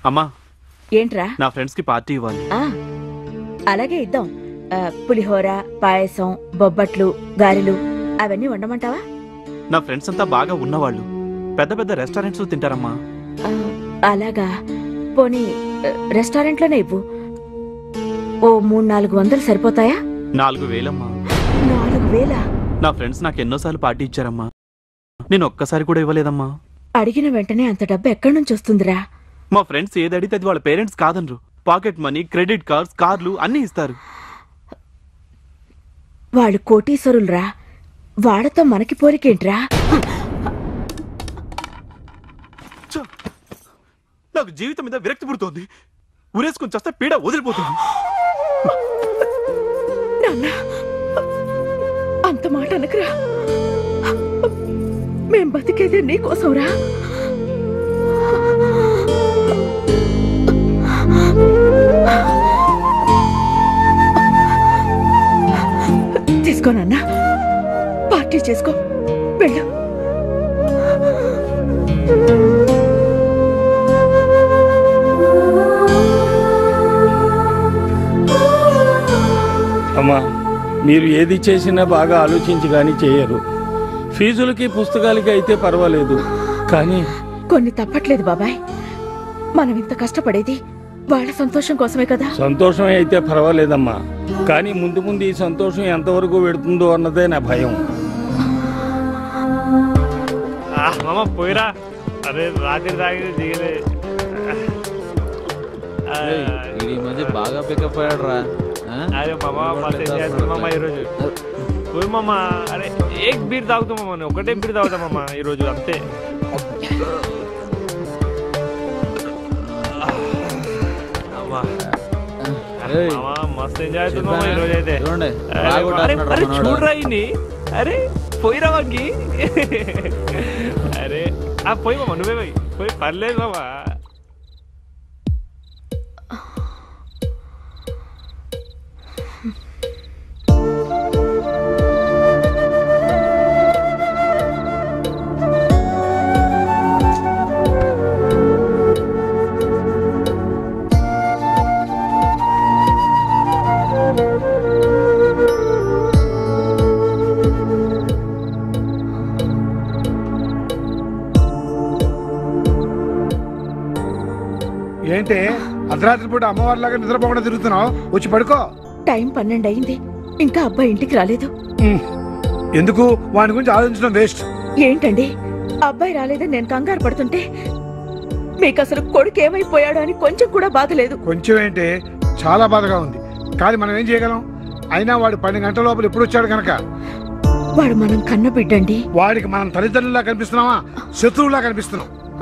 అమ్మా ఏంట్రా నా ఫ్రెండ్స్ కి పార్టీ ఇవ్వాలి ఆ అలాగే ఇద్దాం ఆ, పులిహోర పాయసం బొబ్బట్లు గారెలు అవన్నీ వండమంటావా నా ఫ్రెండ్స్ అంతా బాగా ఉన్నవాళ్ళు పెద్ద పెద్ద రెస్టారెంట్స్ లో తింటారమ్మా ఆ, అలాగా పోనీ ఆ, రెస్టారెంట్లోనే ఇవ్వు ఓ మూడు నాలుగు వందలు సరిపోతాయా నాలుగు వేలమ్మా నాలుగు వేల నా ఫ్రెండ్స్ నాకు ఎన్నోసార్లు పార్టీ ఇచ్చారమ్మా నేను ఒక్కసారి కూడా ఇవ్వలేదమ్మా అడిగిన వెంటనే అంత డబ్బు ఎక్కడి నుంచి వస్తుందిరా మా ఫ్రెండ్స్ ఏది అడిగితే అది వాళ్ళ పేరెంట్స్ కాదనరు పాకెట్ మనీ క్రెడిట్ కార్డ్స్ కార్లు అన్నీ ఇస్తారు వాళ్ళు కోటీశ్వరులురా వాళ్ళతో మనకి పోలికేంట్రా ఛ! నాకు జీవితం మీద విరక్తి పుడుతోంది ఉరేసుకుని చేస్తే పీడ వదిలిపోతుంది నాన్న అంత మాట అనకురా మేం బతికేదే నీకోసంరా తీసుకో నాన్న పార్టీ చేసుకో వెళ్ళు అమ్మా మీరు ఏది చేసినా బాగా ఆలోచించి కానీ చేయరు ఫీజులకి పుస్తకాలకి అయితే పర్వాలేదు కానీ కొన్ని తప్పట్లేదు బాబాయ్ మనం ఇంత కష్టపడేది వాళ్ళ సంతోషం కోసమే కదా సంతోషమే అయితే పర్వాలేదమ్మా కానీ ముందు ముందు ఈ సంతోషం ఎంతవరకు పెడుతుందో అన్నదే నా భయం ఆ, మామ పోయిరా అరే రాత్రి తాగి దిగలే ఆ, ఈ మధ్య బాగా పికప్ అయ్యాడు రా అరే మామ మస్తు ఎంజాయ్ చేస్తాం మామ ఈరోజు పోయి మామ అరే ఏక్ బీర్ తాగుతాం మామ నేను ఒకటే బీర్ తాగుతాం మామ ఈరోజు అంతే అమ్మా. అరే ఏయ్. మామ మస్తు ఎంజాయ్ అవుతుంది మామ ఈరోజు అయితే చూడండి అరే, బాగా అరే కొట్టేస్తున్నాడు అరే మనోడు. చూడరా ఇన్ని అరే పోయిరా వాకి అరే ఆ పోయి మామ నువ్వే పోయి పోయి పర్లేదు మామ ఏంటి అర్ధరాత్రి పూట అమ్మవారిలాగా నిద్రపోకుండా తిరుగుతున్నావు వచ్చి పడుకో టైం పన్నెండు అయింది ఇంకా అబ్బాయి ఇంటికి రాలేదు ఉమ్. ఎందుకు వాడి గురించి ఆలోచించడం వేస్ట్ ఏంటండి అబ్బాయి రాలేదని నేను కంగారు పడుతుంటే మీకు అసలు కొడుకు ఏమైపోయాడు అని కొంచెం కూడా బాధ లేదు కొంచెం ఏంటి చాలా బాధగా ఉంది కానీ మనం ఏం చేయగలం అయినా వాడు పన్నెండు గంటల లోపల ఎప్పుడు వచ్చాడు కనుక వాడు మనం కన్న బిడ్డండి వాడికి మనం తల్లిదండ్రులా కనిపిస్తున్నావా శత్రువులా కనిపిస్తున్నాం